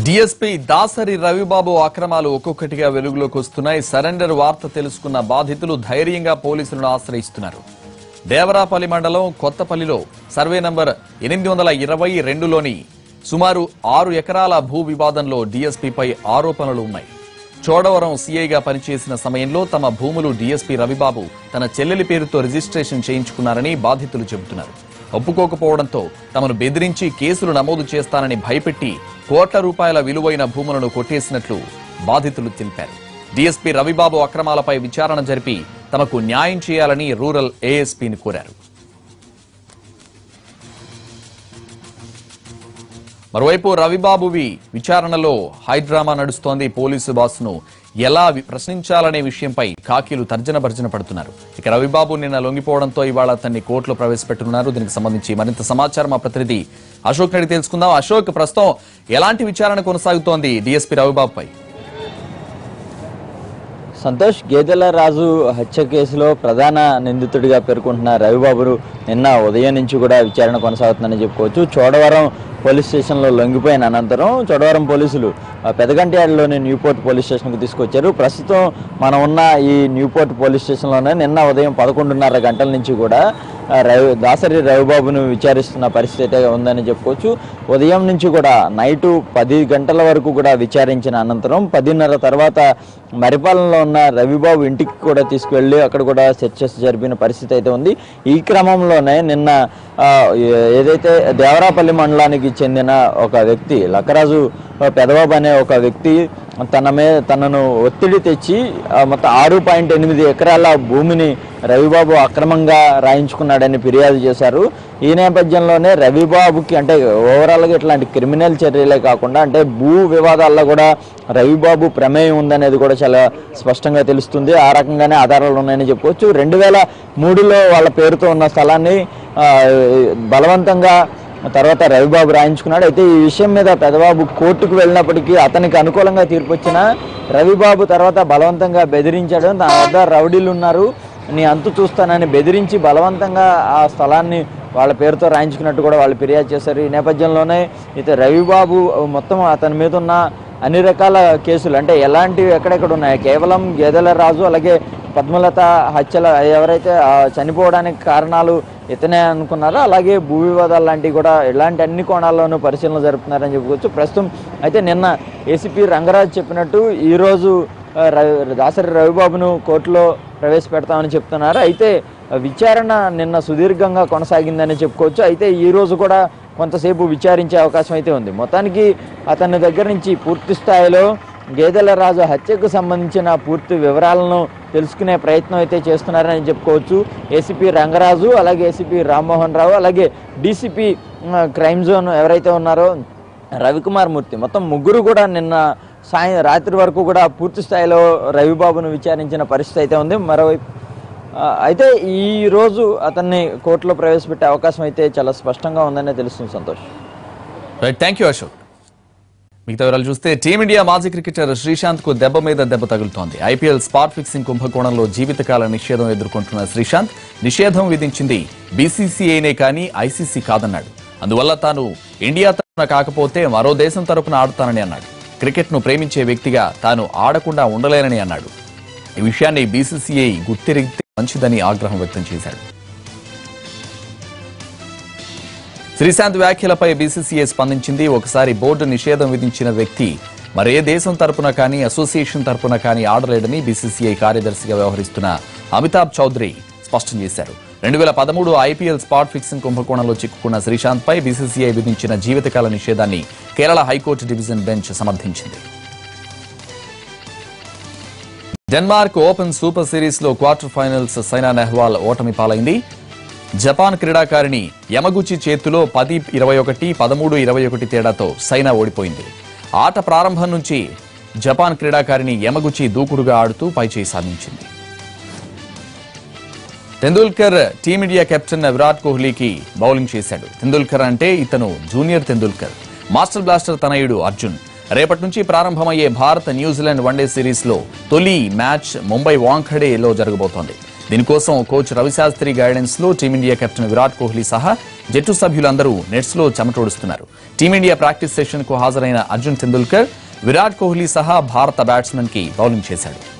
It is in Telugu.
డిఎస్పీ దాసరి రవిబాబు అక్రమాలు ఒక్కొక్కటిగా వెలుగులోకి వస్తున్నాయి సరెండర్ వార్త తెలుసుకున్న బాధితులు ధైర్యంగా పోలీసులను ఆశ్రయిస్తున్నారు దేవరాపల్లి మండలం కొత్తపల్లిలో సర్వే నంబర్ ఎనిమిది వందల ఇరవై రెండులోని సుమారు ఆరు ఎకరాల భూ వివాదంలో డీఎస్పీపై ఆరోపణలు ఉన్నాయి చోడవరం సీఐగా పనిచేసిన సమయంలో తమ భూములు డీఎస్పీ రవిబాబు తన చెల్లెలి పేరుతో రిజిస్ట్రేషన్ చేయించుకున్నారని బాధితులు చెబుతున్నారు ఒప్పుకోకపోవడంతో తమను బెదిరించి కేసులు నమోదు చేస్తానని భయపెట్టి కోట్ల రూపాయల విలువైన భూములను కొట్టేసినట్లు బాధితులు తెలిపారు డీఎస్పీ రవిబాబు అక్రమాలపై విచారణ జరిపి తమకు న్యాయం చేయాలని రూరల్ ఏఎస్పీని కోరారు మరోవైపు రవిబాబువి విచారణలో హైడ్రామా నడుస్తోంది పోలీసు బాస్ను ఎలా వి- ప్రశ్నించాలనే విషయంపై కాకీలు తర్జన భర్జన పడుతున్నారు ఇక రవిబాబు నిన్న లొంగిపోవడంతో ఇవాళ అతన్ని కోర్టులో ప్రవేశపెట్టున్నారు దీనికి సంబంధించి మరింత సమాచారం మా ప్రతినిధి అశోక్ నడి తెలుసుకుందాం అశోక్ ప్రస్తుతం ఎలాంటి విచారణ కొనసాగుతోంది డీఎస్పీ రవిబాబుపై సంతోష్ గేదెల రాజు హత్య కేసులో ప్రధాన నిందితుడిగా పేర్కొంటున్న రవిబాబును నిన్న ఉదయం నుంచి కూడా విచారణ కొనసాగుతుందని చెప్పుకోవచ్చు చోడవరం పోలీస్ స్టేషన్లో లొంగిపోయిన అనంతరం చోడవరం పోలీసులు ఆ, పెదగంటియాడలోని న్యూపోర్ట్ పోలీస్ స్టేషన్కు తీసుకొచ్చారు ప్రస్తుతం మనం ఉన్న ఈ న్యూపోర్ట్ పోలీస్ స్టేషన్లోనే నిన్న ఉదయం పదకొండున్నర గంటల నుంచి కూడా ఆ, రవి దాసరి రవిబాబును విచారిస్తున్న పరిస్థితి అయితే ఉందని చెప్పుకోవచ్చు ఉదయం నుంచి కూడా నైటు పది గంటల వరకు కూడా విచారించిన అనంతరం పదిన్నర తర్వాత మరిపాలెంలో ఉన్న రవిబాబు ఇంటికి కూడా తీసుకువెళ్ళి అక్కడ కూడా చర్చస్ జరిపిన పరిస్థితి అయితే ఉంది ఈ క్రమంలోనే నిన్న ఆ, ఏ- ఏదైతే దేవరాపల్లి మండలానికి చెందిన ఒక వ్యక్తి లక్కరాజు పెదబాబు అనే ఒక వ్యక్తి తన మీద తనను ఒత్తిడి తెచ్చి ఆ, మొత్తం ఆరు పాయింట్ ఎనిమిది ఎకరాల భూమిని రవిబాబు అక్రమంగా రాయించుకున్నాడని ఫిర్యాదు చేశారు ఈ నేపథ్యంలోనే రవిబాబుకి అంటే ఓవరాల్గా ఇట్లాంటి క్రిమినల్ చర్యలే కాకుండా అంటే భూ వివాదాల్లో కూడా రవిబాబు ప్రమేయం ఉందనేది కూడా చాలా స్పష్టంగా తెలుస్తుంది ఆ రకంగానే ఆధారాలు ఉన్నాయని చెప్పుకోవచ్చు రెండు వేల మూడులో వాళ్ళ పేరుతో ఉన్న స్థలాన్ని ఆ, బలవంతంగా తర్వాత రవిబాబు రాయించుకున్నాడు అయితే ఈ విషయం మీద పెదబాబు కోర్టుకు వెళ్ళినప్పటికీ అతనికి అనుకూలంగా తీర్పు వచ్చిన రవిబాబు తర్వాత బలవంతంగా బెదిరించాడు తన వద్ద రౌడీలు ఉన్నారు నీ అంతు చూస్తానని బెదిరించి బలవంతంగా ఆ స్థలాన్ని వాళ్ళ పేరుతో రాయించుకున్నట్టు కూడా వాళ్ళు ఫిర్యాదు చేశారు ఈ నేపథ్యంలోనే అయితే రవిబాబు మొత్తం అతని మీద ఉన్న అన్ని రకాల కేసులు అంటే ఎలాంటివి ఎక్కడెక్కడ ఉన్నాయి కేవలం గేదెల రాజు అలాగే పద్మలత హత్యల ఎవరైతే ఆ, చనిపోవడానికి కారణాలు ఇతనే అనుకున్నారో అలాగే భూ వివాదాలు లాంటివి కూడా ఇలాంటి అన్ని కోణాల్లోనూ పరిశీలన జరుపుతున్నారని చెప్పుకోవచ్చు ప్రస్తుతం అయితే నిన్న ఏసీపీ రంగరాజు చెప్పినట్టు ఈరోజు ఆ, రవి దాసరి రవిబాబును కోర్టులో ప్రవేశపెడతామని చెప్తున్నారు అయితే ఆ, విచారణ నిన్న సుదీర్ఘంగా కొనసాగిందని చెప్పుకోవచ్చు అయితే ఈ రోజు కూడా కొంతసేపు విచారించే అవకాశం అయితే ఉంది మొత్తానికి అతని దగ్గర నుంచి పూర్తి స్థాయిలో గేదెల రాజు హత్యకు సంబంధించిన పూర్తి వివరాలను తెలుసుకునే ప్రయత్నం అయితే చేస్తున్నారని చెప్పుకోవచ్చు ఏసీపీ రంగరాజు అలాగే ఏసీపీ రామ్మోహన్ రావు అలాగే డీసీపీ క్రైమ్ జోన్ ఎవరైతే ఉన్నారో రవికుమార్ మూర్తి మొత్తం ముగ్గురు కూడా నిన్న సాయం రాత్రి వరకు కూడా పూర్తి స్థాయిలో రవిబాబును విచారించిన పరిస్థితి అయితే ఉంది మరోవైపు ఆ, అయితే ఈ రోజు అతన్ని కోర్టులో ప్రవేశపెట్టే అవకాశం అయితే చాలా స్పష్టంగా ఉందనే తెలుస్తుంది Santosh right thank you Ashok మిగతా వివరాలు చూస్తే టీమిండియా మాజీ క్రికెటర్ శ్రీశాంత్ కు దెబ్బ మీద దెబ్బ తగులుతోంది ఐపీఎల్ స్పాట్ ఫిక్సింగ్ కుంభకోణంలో జీవితకాల నిషేధం ఎదుర్కొంటున్న శ్రీశాంత్ నిషేధం విధించింది బీసీసీఐనే కానీ ఐసీసీ కాదన్నాడు అందువల్ల తాను ఇండియా తరఫున కాకపోతే మరో దేశం తరపున ఆడుతానని అన్నాడు క్రికెట్ ను ప్రేమించే వ్యక్తిగా తాను ఆడకుండా ఉండలేనని అన్నాడు ఈ విషయాన్ని బీసీసీఐ గుర్తిరిగితే మంచిదని ఆగ్రహం వ్యక్తం చేశాడు శ్రీశాంత్ వ్యాఖ్యలపై బీసీసీఐ స్పందించింది ఒకసారి బోర్డు నిషేధం విధించిన వ్యక్తి మరే దేశం తరపున కానీ అసోసియేషన్ తరపున కానీ ఆడలేడని బీసీసీఐ కార్యదర్శిగా వ్యవహరిస్తున్న అమితాబ్ చౌదరి స్పష్టం చేశారు రెండు వేల పదమూడు ఐపీఎల్ స్పాట్ ఫిక్సింగ్ కుంభకోణంలో చిక్కుకున్న శ్రీశాంత్ పై బీసీసీఐ విధించిన జీవితకాల నిషేధాన్ని కేరళ హైకోర్టు డివిజన్ బెంచ్ సమర్థించింది డెన్మార్క్ ఓపెన్ సూపర్ సిరీస్ లో క్వార్టర్ ఫైనల్స్ సైనా నెహ్వాల్ ఓటమి పాలైంది జపాన్ క్రీడాకారిణి యమగుచి చేతిలో పది ఇరవై ఒకటి పదమూడు ఇరవై ఒకటి తేడాతో సైనా ఓడిపోయింది ఆట ప్రారంభం నుంచి జపాన్ క్రీడాకారిణి యమగుచి దూకుడుగా ఆడుతూ పైచేయి సాధించింది తెందూల్కర్ టీమిండియా కెప్టెన్ విరాట్ కోహ్లీకి బౌలింగ్ చేశాడు తెందూల్కర్ అంటే ఇతను జూనియర్ తెందూల్కర్ మాస్టర్ బ్లాస్టర్ తనయుడు అర్జున్ రేపటి నుంచి ప్రారంభమయ్యే భారత్ న్యూజిలాండ్ వన్డే సిరీస్ లో తొలి మ్యాచ్ ముంబై వాంఖడేలో జరగబోతోంది దీనికోసం కోచ్ రవిశాస్త్రి గైడెన్స్ లో టీమిండియా కెప్టెన్ విరాట్ కోహ్లీ సహా జట్టు సభ్యులందరూ నెట్స్ లో చెమటోడుస్తున్నారు టీమిండియా ప్రాక్టీస్ సెషన్ కు హాజరైన అర్జున్ తెందుల్కర్ విరాట్ కోహ్లీ సహా భారత బ్యాట్స్మెన్ కి బౌలింగ్ చేశాడు